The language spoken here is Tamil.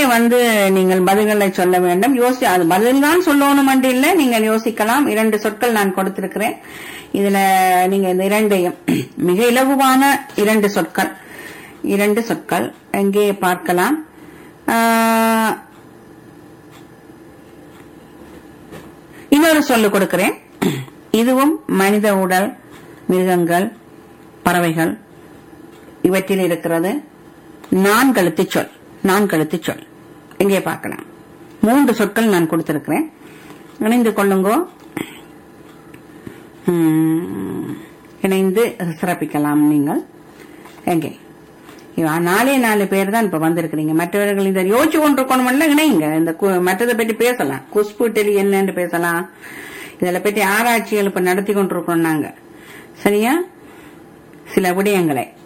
வந்து நீங்கள் பதில்களை சொல்ல வேண்டும் யோசி அது பதில் தான் சொல்லணும் என்று இல்லை நீங்கள் யோசிக்கலாம் இரண்டு சொற்கள் நான் கொடுத்திருக்கிறேன் இதுல நீங்க இந்த இரண்டையும் மிக இலகுவான இரண்டு சொற்கள் இரண்டு சொற்கள் எங்கே பார்க்கலாம் ஆஹ், இன்னொரு சொல்லு கொடுக்கிறேன் இதுவும் மனித உடல் மிருகங்கள் பறவைகள் இவற்றில் இருக்கிறது நான்கெழுத்து சொல் நான்கெழுத்து சொல் இங்கே பார்க்கலாம் மூன்று சொற்கள் நான் கொடுத்திருக்கிறேன் இணைந்து கொள்ளுங்கோ உம், இணைந்து சிறப்பிக்கலாம் நீங்கள் எங்கே இவ- நாலே நாலு பேர் தான் இப்ப வந்திருக்கிறீங்க மற்றவர்கள் இதை யோசிச்சு கொண்டிருக்கணும்ல இணைங்க இந்த கு- மற்றதை பற்றி பேசலாம் குஷ்பு டெலி என்னன்னு பேசலாம் இதில் பற்றி ஆராய்ச்சிகள் இப்ப நடத்தி கொண்டிருக்கோம் நாங்க சரியா சில விடயங்களை